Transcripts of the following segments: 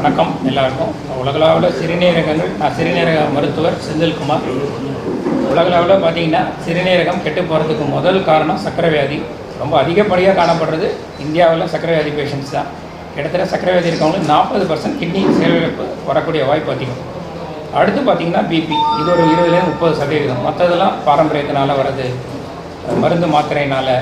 வணக்கம் எல்லாருக்கும் உலகளவில் சிறுநீரகங்கள் நான் சிறுநீரக மருத்துவர் செந்தில்குமார் உலகளவில் பார்த்தீங்கன்னா சிறுநீரகம் கெட்டு போகிறதுக்கு முதல் காரணம் சர்க்கரை வியாதி ரொம்ப அதிகப்படியாக காணப்படுறது இந்தியாவில் சர்க்கரை வியாதி பேஷண்ட்ஸ் தான் கிட்டத்தட்ட சர்க்கரை வியாதி இருக்கவங்களுக்கு நாற்பது பர்சன்ட் கிட்னி செயலிழப்பு வரக்கூடிய வாய்ப்பு அதிகம் அடுத்து பார்த்தீங்கன்னா பிபி இது ஒரு இருபதுலேருந்து முப்பது சதவீதம் மற்றதெல்லாம் பாரம்பரியத்தினால வர்றது மருந்து மாத்திரையினால்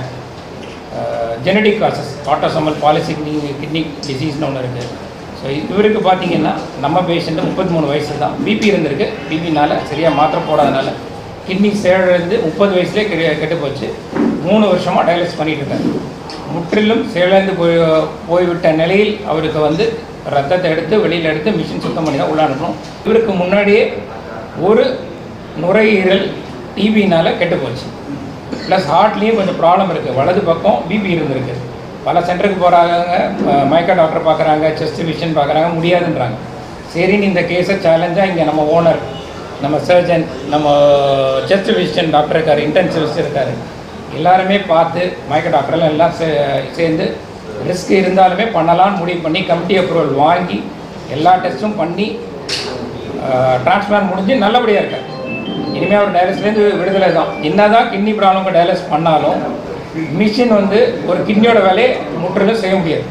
genetic causes autosomal polycystic kidney டிசீஸ்னு ஒன்று இருக்குது ஸோ இவருக்கு பார்த்தீங்கன்னா நம்ம பேஷண்ட்டு முப்பத்தி மூணு வயசு தான் பிபி இருந்திருக்கு பிபினால சரியாக மாத்திரை போடாதனால கிட்னி செயலிழந்து முப்பது வயசுலேயே கெ கெட்டு போச்சு மூணு வருஷமாக டயாலிசிஸ் பண்ணிட்டு இருக்காரு முற்றிலும் செயலிழந்து போய் போய்விட்ட நிலையில் அவருக்கு வந்து ரத்தத்தை எடுத்து வெளியில் எடுத்து மிஷின் சுத்தம் பண்ணி தான் உள்ள அனுப்பணும் இவருக்கு முன்னாடியே ஒரு நுரையீரல் டிபினால் கெட்டு போச்சு ப்ளஸ் ஹார்ட்லேயும் கொஞ்சம் ப்ராப்ளம் இருக்குது வலது பக்கம் பிபி இருந்திருக்கு பல சென்டருக்கு போகிறாங்க மயக்க டாக்டர் பார்க்குறாங்க செஸ்ட் மிஷின் பார்க்குறாங்க முடியாதுன்றாங்க சரின்னு இந்த கேஸை சேலஞ்சாக இங்கே நம்ம ஓனர் நம்ம சர்ஜன் நம்ம செஸ்ட் மிஷின் டாக்டர் இருக்கார் இன்டென்சிவிஸ்ட் இருக்கார் எல்லாருமே பார்த்து மயக்க டாக்டர்லாம் எல்லாம் சே சேர்ந்து ரிஸ்க் இருந்தாலுமே பண்ணலாம்னு முடிவு பண்ணி கமிட்டி அப்ரூவல் வாங்கி எல்லா டெஸ்ட்டும் பண்ணி டிரான்ஸ்பிளான்ட் முடிஞ்சு நல்லபடியாக இருக்கார் இனிமேல் அவர் டயாலிஸ்லேருந்து விடுதலை தான் என்னதான் கிட்னி ப்ராப்ளம்க்கு டயாலிஸ் பண்ணாலும் மிஷின் வந்து ஒரு கிட்னியோட வேலையை முற்றிலும் செய்ய முடியாது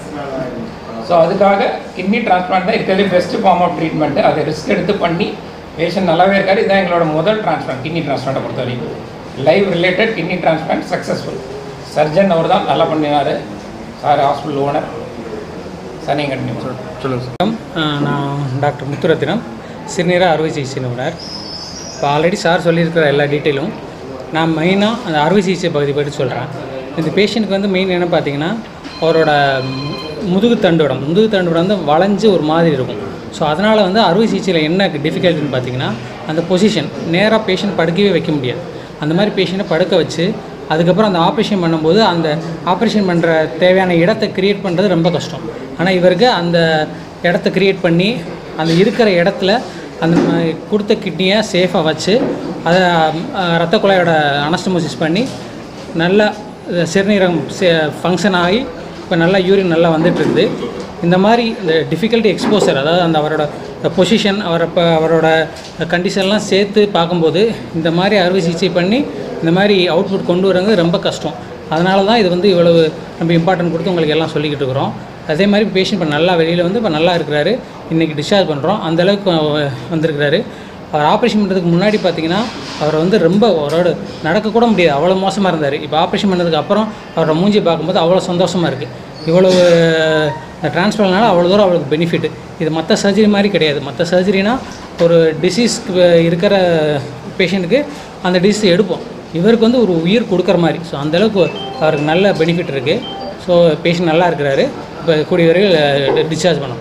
ஸோ அதுக்காக கிட்னி டிரான்ஸ்பிளான்ட் தான் இருக்கிறதுலே பெஸ்ட்டு ஃபார்ம் ஆஃப் ட்ரீட்மெண்ட்டு அதை ரிஸ்க் எடுத்து பண்ணி பேஷண்ட் நல்லாவே இருக்கார் இதுதான் எங்களோட முதல் டிரான்ஸ்பிளான்ட் கிட்னி டிரான்ஸ்பிளான்ட்டை பொறுத்த வரைக்கும் live related kidney transplant successful surgeon அவர் தான் நல்லா பண்ணினார் சார் ஹாஸ்பிட்டல் ஓனர் சார் நீங்கள் கண்டினியூ சொல்லுங்கள் சார் வணக்கம் அஹ் நான் டாக்டர் முத்துரத்தினம் சிறுநீரக அறுவை சிகிச்சை நிபுணர் இப்போ ஆல்ரெடி சார் சொல்லியிருக்கிற எல்லா டீட்டெயிலும் நான் மெயினாக அந்த அறுவை சிகிச்சை பகுதி பற்றி சொல்கிறேன் இந்த பேஷண்ட்டுக்கு வந்து மெயின் என்ன பார்த்தீங்கன்னா அவரோட ம், முதுகு தண்டுவடம் முதுகு தண்டுவடம் வந்து வளைஞ்சு ஒரு மாதிரி இருக்கும் ஸோ அதனால் வந்து அறுவை சிகிச்சையில் என்ன டிஃபிகல்ட்டின்னு பார்த்தீங்கன்னா அந்த பொசிஷன் நேராக பேஷண்ட் படுக்கவே வைக்க முடியாது அந்த மாதிரி பேஷண்ட்டை படுக்க வச்சு அதுக்கப்புறம் அந்த ஆப்ரேஷன் பண்ணும்போது அந்த ஆப்ரேஷன் பண்ணுற தேவையான இடத்தை க்ரியேட் பண்ணுறது ரொம்ப கஷ்டம் ஆனால் இவருக்கு அந்த இடத்த க்ரியேட் பண்ணி அந்த இருக்கிற இடத்துல அந்த ம- கொடுத்த கிட்னியை சேஃபாக வச்சு அதை அஹ், ரத்த குழாயோட அனஸ்டமோசிஸ் பண்ணி நல்லா அஹ், சிறுநீரகம் ஃபங்க்ஷன் ஆகி இப்போ நல்லா யூரின் நல்லா வந்துட்டு இருக்குது இந்த மாதிரி இந்த டிஃபிகல்ட்டி எக்ஸ்போசர் அதாவது அந்த அவரோட பொசிஷன் அவர் இப்போ அவரோட கண்டிஷன்லாம் சேர்த்து பார்க்கும்போது இந்த மாதிரி அறுவை சிகிச்சை பண்ணி இந்த மாதிரி அவுட்புட் கொண்டு வரது ரொம்ப கஷ்டம் அதனால தான் இது வந்து இவ்வளவு நம்ம இம்பார்ட்டன்ட் கொடுத்து உங்களுக்கு எல்லாம் சொல்லிக்கிட்டு இருக்கிறோம் அதே மாதிரி பேஷண்ட் இப்போ நல்லா வெளியில் வந்து இப்போ நல்லா இருக்கிறாரு இன்றைக்கி டிஸ்சார்ஜ் பண்ணுறோம் அந்தளவுக்கு வந்திருக்கிறாரு அவர் ஆப்ரேஷன் பண்ணுறதுக்கு முன்னாடி பார்த்தீங்கன்னா அவர் வந்து ரொம்ப அவரோட நடக்கக்கூட முடியாது அவ்வளோ மோசமாக இருந்தார் இப்போ ஆப்ரேஷன் பண்ணதுக்கு அப்புறம் அவரோட மூஞ்சி பார்க்கும்போது அவ்வளோ சந்தோஷமாக இருக்குது இவ்வளவு டிரான்ஸ்ஃபர்னால அவ்வளோ தூரம் அவளுக்கு பெனிஃபிட் இது மற்ற சர்ஜரி மாதிரி கிடையாது மற்ற சர்ஜரினா ஒரு டிசீஸ்க்கு இருக்கிற பேஷண்ட்டுக்கு அந்த டிசீஸ் எடுப்போம் இவருக்கு வந்து ஒரு உயிர் கொடுக்குற மாதிரி ஸோ அந்தளவுக்கு அவருக்கு நல்ல பெனிஃபிட் இருக்குது ஸோ பேஷண்ட் நல்லா இருக்கிறாரு இப்போ கூடிய வரையில் டிஸ்சார்ஜ் பண்ணோம்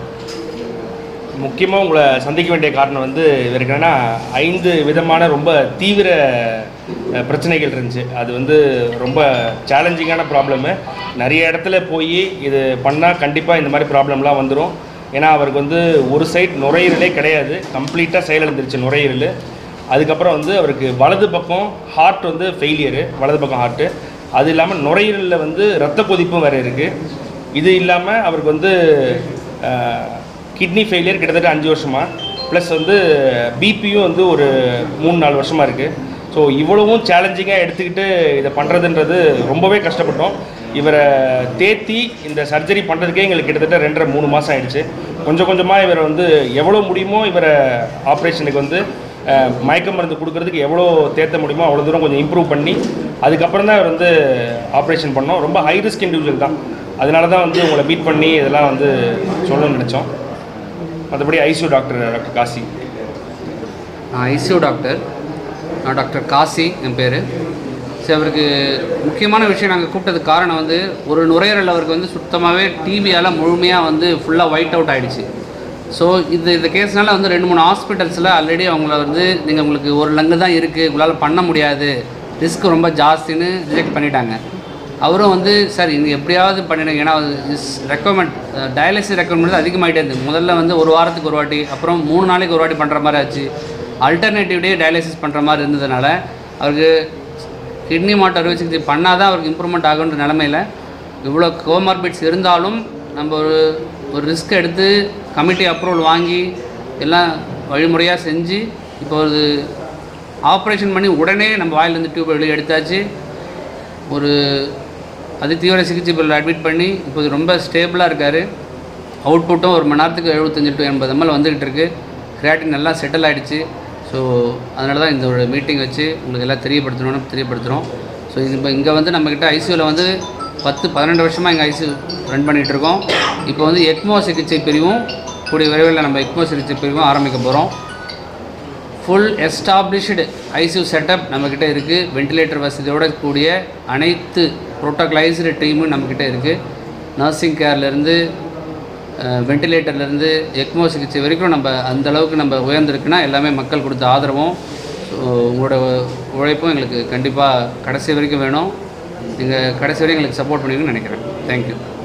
முக்கியமாக உங்களை சந்திக்க வேண்டிய காரணம் வந்து இவருக்கு என்னன்னா ஐந்து விதமான ரொம்ப தீவிர அஹ், பிரச்சனைகள் இருந்துச்சு அது வந்து ரொம்ப சேலஞ்சிங்கான ப்ராப்ளமு நிறைய இடத்துல போய் இது பண்ணால் கண்டிப்பாக இந்த மாதிரி ப்ராப்ளம்லாம் வந்துடும் ஏன்னா அவருக்கு வந்து ஒரு சைட் நுரையீரலே கிடையாது கம்ப்ளீட்டாக செயலிழந்துருச்சு நுரையீரல் அதுக்கப்புறம் வந்து அவருக்கு வலது பக்கம் ஹார்ட் வந்து ஃபெயிலியரு வலது பக்கம் ஹார்ட்டு அது இல்லாமல் நுரையீரலில் வந்து ரத்த கொதிப்பும் வேறு இருக்குது இது இல்லாமல் அவருக்கு வந்து கிட்னி ஃபெயிலியர் கிட்டத்தட்ட அஞ்சு வருஷமாக ப்ளஸ் வந்து பிபியும் வந்து ஒரு மூணு நாலு வருஷமாக இருக்குது ஸோ இவ்வளவும் சேலஞ்சிங்காக எடுத்துக்கிட்டு இதை பண்ணுறதுன்றது ரொம்பவே கஷ்டப்பட்டோம் இவரை தேத்தி இந்த சர்ஜரி பண்ணுறதுக்கே எங்களுக்கு கிட்டத்தட்ட ரெண்டரை மூணு மாதம் ஆயிடுச்சு கொஞ்சம் கொஞ்சமாக இவரை வந்து எவ்வளோ முடியுமோ இவரை ஆப்ரேஷனுக்கு வந்து அஹ், மயக்க மருந்து கொடுக்கறதுக்கு எவ்வளோ தேத்த முடியுமோ அவ்வளோ தூரம் கொஞ்சம் இம்ப்ரூவ் பண்ணி அதுக்கப்புறம் தான் இவர் வந்து ஆப்ரேஷன் பண்ணோம் ரொம்ப ஹை ரிஸ்க் இண்டிவிஜுவல் தான் அதனால தான் வந்து உங்களை மீட் பண்ணி இதெல்லாம் வந்து சொல்லணும்னு நினச்சோம் மற்றபடி ஐசியூ டாக்டர் டாக்டர் காசி நான் ஐசியூ டாக்டர் நான் டாக்டர் காசி என் பேர் சரி அவருக்கு முக்கியமான விஷயம் நாங்கள் கூப்பிட்டதுக்கு காரணம் வந்து ஒரு நுரையீரல் அவருக்கு வந்து சுத்தமாகவே டிபியால் முழுமையாக வந்து ஃபுல்லாக ஒயிட் அவுட் ஆகிடுச்சு ஸோ இது இந்த கேஸ்னால வந்து ரெண்டு மூணு ஹாஸ்பிட்டல்ஸில் ஆல்ரெடி அவங்கள வந்து நீங்கள் உங்களுக்கு ஒரு லங்கு தான் இருக்குது உங்களால் பண்ண முடியாது ரிஸ்க் ரொம்ப ஜாஸ்தின்னு ரிஜெக்ட் பண்ணிட்டாங்க அவரும் வந்து சார் இது எப்படியாவது பண்ணிடுங்க ஏன்னா இஸ் ரெக்கமெண்ட் டயாலிசிஸ் ரெக்கமெண்ட் அதிகமாகிட்டே இருந்தது முதல்ல வந்து ஒரு வாரத்துக்கு ஒரு வாட்டி அப்புறம் மூணு நாளைக்கு ஒரு வாட்டி பண்ணுற மாதிரி ஆச்சு அல்டர்னேட்டிவ் டே டயாலிசிஸ் பண்ணுற மாதிரி இருந்ததுனால அவருக்கு கிட்னி மாட்டு அறுவை சிகிச்சை பண்ணால் தான் அவருக்கு இம்ப்ரூவ்மெண்ட் ஆகுன்ற நிலமையில் இவ்வளோ கோமார்பிட்ஸ் இருந்தாலும் நம்ம ஒரு ஒரு ரிஸ்க் எடுத்து கமிட்டி அப்ரூவல் வாங்கி எல்லாம் வழிமுறையாக செஞ்சு இப்போ ஒரு ஆப்ரேஷன் பண்ணி உடனே நம்ம வாயிலேருந்து டியூப் வெளியே எடுத்தாச்சு ஒரு அதி தீவிர சிகிச்சை பிரிவில் அட்மிட் பண்ணி இப்போ ரொம்ப ஸ்டேபிளாக இருக்கார் அவுட்புட்டும் ஒரு மணி நேரத்துக்கு எழுபத்தஞ்சு டு எண்பது எம்எல் வந்துக்கிட்டு இருக்கு கிராட்டின் நல்லா செட்டில் ஆகிடுச்சு ஸோ அதனால தான் இந்த ஒரு மீட்டிங் வச்சு உங்களுக்கு எல்லாம் தெரியப்படுத்தணும்னு தெரியப்படுத்துகிறோம் ஸோ இது இப்போ இங்கே வந்து நம்மக்கிட்ட ஐசியூவில் வந்து பத்து பன்னெண்டு வருஷமாக எங்கள் ஐசியூ ரன் பண்ணிகிட்டு இருக்கோம் இப்போ வந்து எக்மோ சிகிச்சை பிரிவும் கூடிய விரைவில் நம்ம எக்மோ சிகிச்சை பிரிவும் ஆரம்பிக்க போகிறோம் ஃபுல் எஸ்டாப்ளிஷ்டு ஐசியூ செட்டப் நம்மக்கிட்ட இருக்குது வென்டிலேட்டர் வசதியோட கூடிய அனைத்து ப்ரோட்டோகலைஸ்டு டீமும் நம்மக்கிட்ட இருக்குது நர்சிங் கேர்லேருந்து வென்டிலேட்டர்லேருந்து எக்மோ சிகிச்சை வரைக்கும் நம்ம அந்த அளவுக்கு நம்ம உயர்ந்திருக்குன்னா எல்லாமே மக்கள் கொடுத்த ஆதரவும் ஸோ உங்களோட உழைப்பும் எங்களுக்கு கண்டிப்பாக கடைசி வரைக்கும் வேணும் நீங்கள் கடைசி வரைக்கும் எங்களுக்கு சப்போர்ட் பண்ணுவீங்கன்னு நினைக்கிறேன் தேங்க்யூ